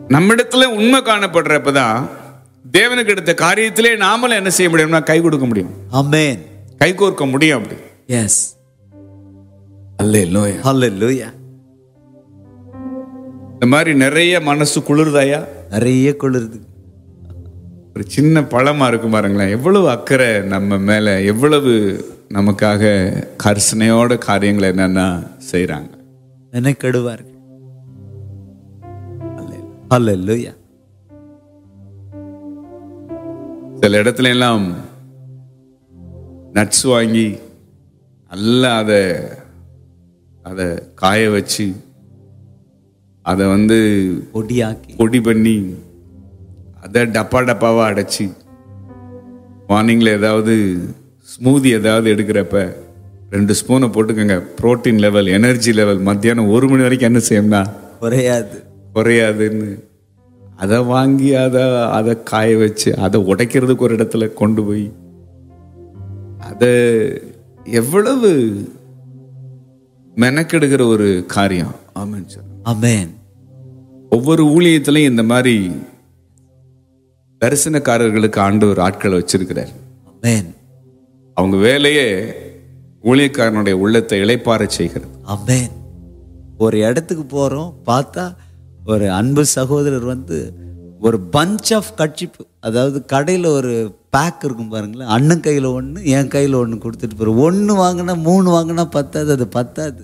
நம்மிடத்துல உண்மை காணப்படுறப்பதான் தேவனுக்கு எடுத்த காரியத்திலே நாமளும் என்ன செய்ய முடியும்னா கை கொடுக்க முடியும் Amen. கை கோர்க்க முடியும் அப்படி Yes. அல்ல Hallelujah. இந்த மாதிரி நிறைய மனசு குளிர்தாயா நிறைய குளிருது ஒரு சின்ன பழமா இருக்கும் பாருங்களேன் எவ்வளவு அக்கறை நம்ம மேல எவ்வளவு நமக்காக கர்சனையோட காரியங்களை என்னன்னா செய்றாங்க மெனக்கெடுவார்கள் Hallelujah. சில இடத்துல எல்லாம் நட்ஸ் வாங்கி நல்லா அதை அதை காய வச்சு அதை வந்து பொடியாக்கி பொடி பண்ணி அதை டப்பா டப்பாவா அடைச்சி மார்னிங்ல ஏதாவது ஸ்மூதி ஏதாவது எடுக்கிறப்ப ரெண்டு ஸ்பூனை போட்டுக்கோங்க புரோட்டீன் லெவல் எனர்ஜி லெவல் மத்தியானம் ஒரு மணி வரைக்கும் என்ன செய்யணும்னா குறையாது குறையாதுன்னு அதை வாங்கி அதை அதை காய வச்சு அதை உடைக்கிறதுக்கு ஒரு இடத்துல கொண்டு போய் அதை எவ்வளவு மெனக்கெடுக்கிற ஒரு காரியம் ஆமாம் சார் Amen. ஒவ்வொரு ஊழியத்திலையும் இந்த மாதிரி தரிசனக்காரர்களுக்கு ஆண்டவர் ஆட்களை வச்சிருக்கிறார் Amen. அவங்க வேலையே ஊழியக்காரனுடைய உள்ளத்தை இளைப்பாற செய்கிறது Amen. ஒரு இடத்துக்கு போறோம் பார்த்தா ஒரு அன்பு சகோதரர் வந்து ஒரு பஞ்ச் ஆஃப் கட்சிப்பு அதாவது கடையில் ஒரு பேக் இருக்கும் பாருங்களேன் அண்ணன் கையில் ஒன்று என் கையில் ஒன்று கொடுத்துட்டு போகிறோம் ஒன்று வாங்கினா மூணு வாங்கினா பத்தாது அது பத்தாது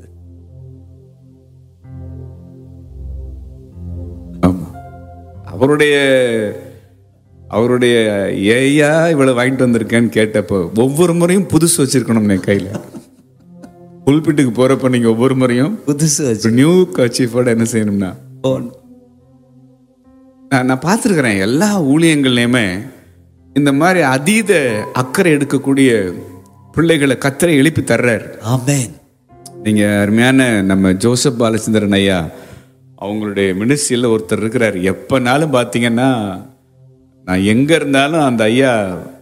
ஆமா அவருடைய அவருடைய ஏயா இவ்வளவு வாங்கிட்டு வந்திருக்கேன்னு கேட்டப்போ ஒவ்வொரு முறையும் புதுசு வச்சிருக்கணும் என் கையில புல்பிட்டுக்கு போறப்ப நீங்க ஒவ்வொரு முறையும் புதுசு வச்சு நியூ கச்சீஃபோட என்ன செய்யணும்னா போகணும் நான் நான் பார்த்துருக்குறேன் எல்லா ஊழியங்கள்லையுமே இந்த மாதிரி அதீத அக்கறை எடுக்கக்கூடிய பிள்ளைகளை கத்தரை எழுப்பி தர்றார் ஆமென் நீங்க அருமையான நம்ம ஜோசப் பாலச்சந்திரன் ஐயா அவங்களுடைய மினிஸ்ட்ரியில் ஒருத்தர் இருக்கிறார் எப்பனாலும் பார்த்தீங்கன்னா நான் எங்க இருந்தாலும் அந்த ஐயா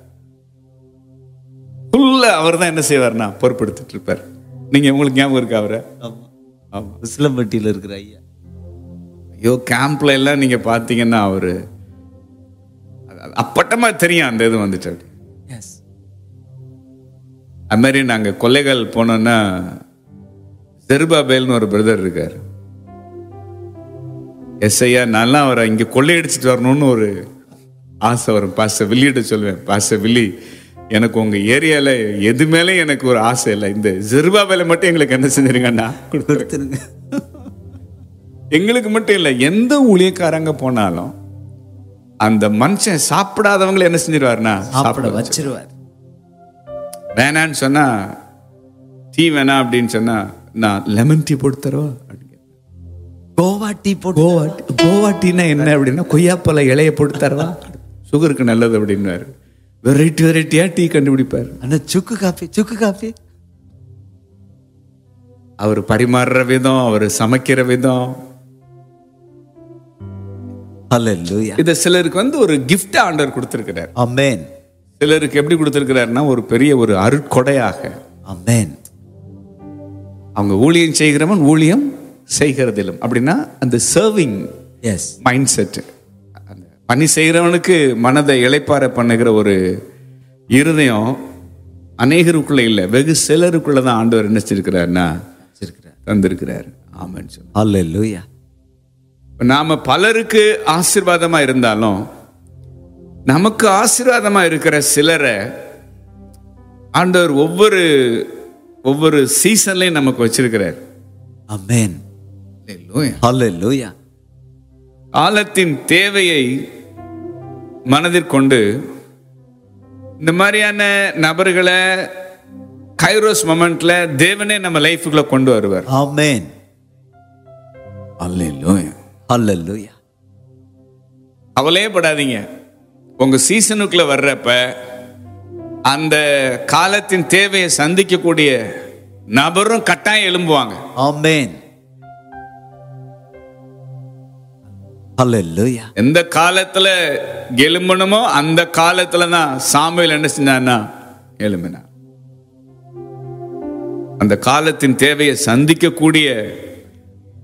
ஃபுல்லா அவர் தான் என்ன செய்வார்னா பொறுப்படுத்திட்டு இருப்பார் நீங்க உங்களுக்கு ஞாபகம் இருக்கா அவரை ஆமாம் ஆமா உசிலம்பட்டியில் இருக்கிற ஐயா ஐயோ கேம்ப்ல எல்லாம் நீங்க பார்த்தீங்கன்னா அவரு அது அப்பட்டமா தெரியும் அந்த இது வந்துட்டு அப்படி எஸ் அது மாதிரி நாங்க கொல்லைகள் போனோம்னா ஜெருபாபேல்னு ஒரு பிரதர் இருக்கார் எஸ்ஐயா நல்லா அவரை இங்க கொள்ளையடிச்சிட்டு வரணும்னு ஒரு ஆசை வரும் பாச வில்லிகிட்ட சொல்லுவேன் பாச வில்லி எனக்கு உங்க ஏரியால எது மேலே எனக்கு ஒரு ஆசை இல்லை இந்த ஜெருபாபேல மட்டும் எங்களுக்கு என்ன செஞ்சிருங்கன்னா கொடுத்துருங்க எங்களுக்கு மட்டும் இல்லை எந்த ஊழியக்காரங்க போனாலும் அந்த மனுஷன் சாப்பிடாதவங்களை என்ன செஞ்சிருவாருன்னா சாப்பிட வச்சிருவார் வேணான்னு சொன்னா டீ வேணாம் அப்படின்னு சொன்னா நான் லெமன் டீ போட்டு தரவா அப்படின்னு கேட்பேன். கோவா டீ போட்டு கோவா டீ கோவா டீனா என்ன அப்படின்னா கொய்யாப்பழ இலைய போட்டு தரவா சுகருக்கு நல்லது அப்படின்னுவாரு வெரைட்டி வெரைட்டியா டீ கண்டுபிடிப்பார் அண்ணா சுக்கு காஃபி சுக்கு காஃபி அவர் பரிமாறுற விதம் அவர் சமைக்கிற விதம் ஹalleluya இதை சிலருக்கு வந்து ஒரு gift ஆண்டவர் கொடுத்திருக்கிறார் ஆமென் சிலருக்கு எப்படி கொடுத்திருக்கிறாருன்னா ஒரு பெரிய ஒரு அருட்கொடையாக ஆமென் அவங்க ஊழியம் செய்கிறவன் ஊழியம் செய்கிறதிலும் அப்படின்னா அந்த சர்விங் எஸ் மைண்ட் செட் அந்த பணி செய்கிறவனுக்கு மனதை இளைப்பாற பண்ணுகிற ஒரு இருதயம் அநேகருக்குள்ள இல்லை வெகு சிலருக்குள்ள தான் ஆண்டவர் என்ன செஞ்சிருக்கிறாருன்னா வச்சிருக்கிறார் தந்திருக்கிறார் ஆமான்னு சொல்லி ஹalleluya இப்ப நாம பலருக்கு ஆசீர்வாதமா இருந்தாலும் நமக்கு ஆசீர்வாதமா இருக்கிற சிலரை ஆண்டவர் ஒவ்வொரு ஒவ்வொரு சீசன்லையும் நமக்கு வச்சிருக்கிறார் ஆமென் Hallelujah. ஹalleluya காலத்தின் தேவையை மனதிற்கொண்டு இந்த மாதிரியான நபர்களை கைரோஸ் மொமெண்ட்ல தேவனே நம்ம லைஃபுக்குள்ள கொண்டு வருவார் ஆமென் ஹalleluya கவலையே படாதீங்க உங்க சீசனுக்குள்ள வர்றப்ப அந்த காலத்தின் தேவையை சந்திக்கக்கூடிய நபரும் கட்டாயம் எழும்புவாங்க ஆமென் ஹalleluya எந்த காலத்துல எழும்பணுமோ அந்த காலத்துல தான் சாமுவேல் என்ன செஞ்சான்னா எழும்பினான் அந்த காலத்தின் தேவையை சந்திக்கக்கூடிய